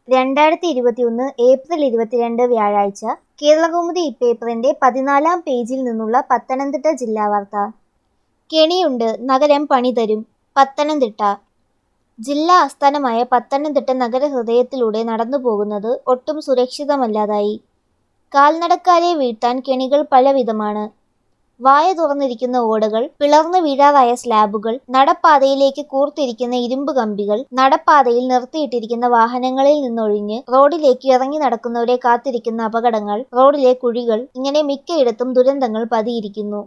രണ്ടായിരത്തി ഇരുപത്തിയൊന്ന് ഏപ്രിൽ ഇരുപത്തിരണ്ട് വ്യാഴാഴ്ച കേരളകൗമുദി ഇപ്പേപ്പറിന്റെ പതിനാലാം പേജിൽ നിന്നുള്ള പത്തനംതിട്ട ജില്ലാ വാർത്ത കെണിയുണ്ട് നഗരം പണിതരും പത്തനംതിട്ട ജില്ലാ ആസ്ഥാനമായ പത്തനംതിട്ട നഗരഹൃദയത്തിലൂടെ നടന്നുപോകുന്നത് ഒട്ടും സുരക്ഷിതമല്ലാതായി കാൽനടക്കാരെ വീഴ്ത്താൻ കെണികൾ പലവിധമാണ് വായ തുറന്നിരിക്കുന്ന ഓടകൾ പിളർന്നു വീഴാറായ സ്ലാബുകൾ നടപ്പാതയിലേക്ക് കൂർത്തിരിക്കുന്ന ഇരുമ്പ് കമ്പികൾ നടപ്പാതയിൽ നിർത്തിയിട്ടിരിക്കുന്ന വാഹനങ്ങളിൽ നിന്നൊഴിഞ്ഞ് റോഡിലേക്ക് ഇറങ്ങി നടക്കുന്നവരെ കാത്തിരിക്കുന്ന അപകടങ്ങൾ റോഡിലെ കുഴികൾ ഇങ്ങനെ മിക്കയിടത്തും ദുരന്തങ്ങൾ പതിയിരിക്കുന്നു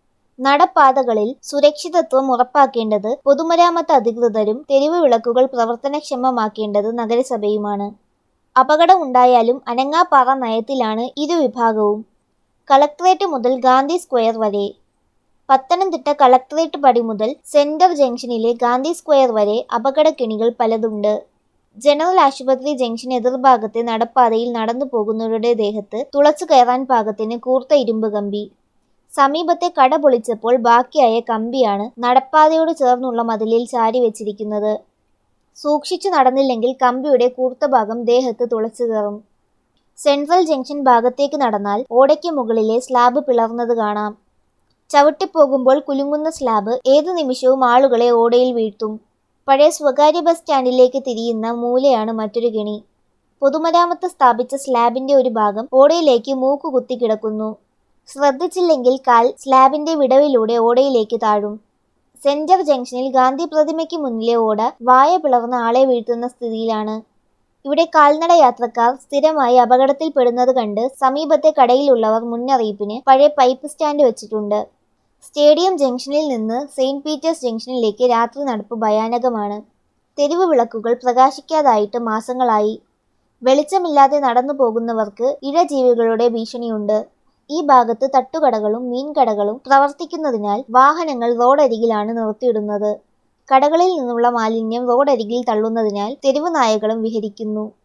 നടപ്പാതകളിൽ സുരക്ഷിതത്വം ഉറപ്പാക്കേണ്ടത് പൊതുമരാമത്ത് അധികൃതരും തെരുവ് വിളക്കുകൾ പ്രവർത്തനക്ഷമമാക്കേണ്ടത് നഗരസഭയുമാണ് അപകടമുണ്ടായാലും അനങ്ങാപ്പാറ നയത്തിലാണ് ഇരുവിഭാഗവും കളക്ട്രേറ്റ് മുതൽ ഗാന്ധി സ്ക്വയർ വരെ പത്തനംതിട്ട കളക്ട്രേറ്റ് പടി മുതൽ സെന്റർ ജംഗ്ഷനിലെ ഗാന്ധി സ്ക്വയർ വരെ അപകടക്കെണികൾ പലതുണ്ട് ജനറൽ ആശുപത്രി ജംഗ്ഷൻ എതിർഭാഗത്തെ നടപ്പാതയിൽ നടന്നു പോകുന്നവരുടെ ദേഹത്ത് തുളച്ചു കയറാൻ പാകത്തിന് കൂർത്ത ഇരുമ്പ് കമ്പി സമീപത്തെ കട പൊളിച്ചപ്പോൾ ബാക്കിയായ കമ്പിയാണ് നടപ്പാതയോട് ചേർന്നുള്ള മതിലിൽ ചാരി വെച്ചിരിക്കുന്നത് സൂക്ഷിച്ചു നടന്നില്ലെങ്കിൽ കമ്പിയുടെ കൂർത്ത ഭാഗം ദേഹത്ത് തുളച്ചു കയറും സെൻട്രൽ ജംഗ്ഷൻ ഭാഗത്തേക്ക് നടന്നാൽ ഓടയ്ക്ക് മുകളിലെ സ്ലാബ് പിളർന്നത് കാണാം ചവിട്ടിപ്പോകുമ്പോൾ കുലുങ്ങുന്ന സ്ലാബ് ഏതു നിമിഷവും ആളുകളെ ഓടയിൽ വീഴ്ത്തും പഴയ സ്വകാര്യ ബസ് സ്റ്റാൻഡിലേക്ക് തിരിയുന്ന മൂലയാണ് മറ്റൊരു കെണി പൊതുമരാമത്ത് സ്ഥാപിച്ച സ്ലാബിന്റെ ഒരു ഭാഗം ഓടയിലേക്ക് മൂക്ക് കുത്തി കിടക്കുന്നു ശ്രദ്ധിച്ചില്ലെങ്കിൽ കാൽ സ്ലാബിന്റെ വിടവിലൂടെ ഓടയിലേക്ക് താഴും സെന്റർ ജംഗ്ഷനിൽ ഗാന്ധി പ്രതിമയ്ക്ക് മുന്നിലെ ഓട വായ പിളർന്ന ആളെ വീഴ്ത്തുന്ന സ്ഥിതിയിലാണ് ഇവിടെ കാൽനട യാത്രക്കാർ സ്ഥിരമായി അപകടത്തിൽപ്പെടുന്നത് കണ്ട് സമീപത്തെ കടയിലുള്ളവർ മുന്നറിയിപ്പിന് പഴയ പൈപ്പ് സ്റ്റാൻഡ് വെച്ചിട്ടുണ്ട് സ്റ്റേഡിയം ജംഗ്ഷനിൽ നിന്ന് സെയിന്റ് പീറ്റേഴ്സ് ജംഗ്ഷനിലേക്ക് രാത്രി നടപ്പ് ഭയാനകമാണ് തെരുവ് വിളക്കുകൾ പ്രകാശിക്കാതായിട്ട് മാസങ്ങളായി വെളിച്ചമില്ലാതെ നടന്നു പോകുന്നവർക്ക് ഇഴജീവികളുടെ ഭീഷണിയുണ്ട് ഈ ഭാഗത്ത് തട്ടുകടകളും മീൻകടകളും പ്രവർത്തിക്കുന്നതിനാൽ വാഹനങ്ങൾ റോഡരികിലാണ് നിർത്തിയിടുന്നത് കടകളിൽ നിന്നുള്ള മാലിന്യം റോഡരികിൽ തള്ളുന്നതിനാൽ തെരുവ് നായകളും വിഹരിക്കുന്നു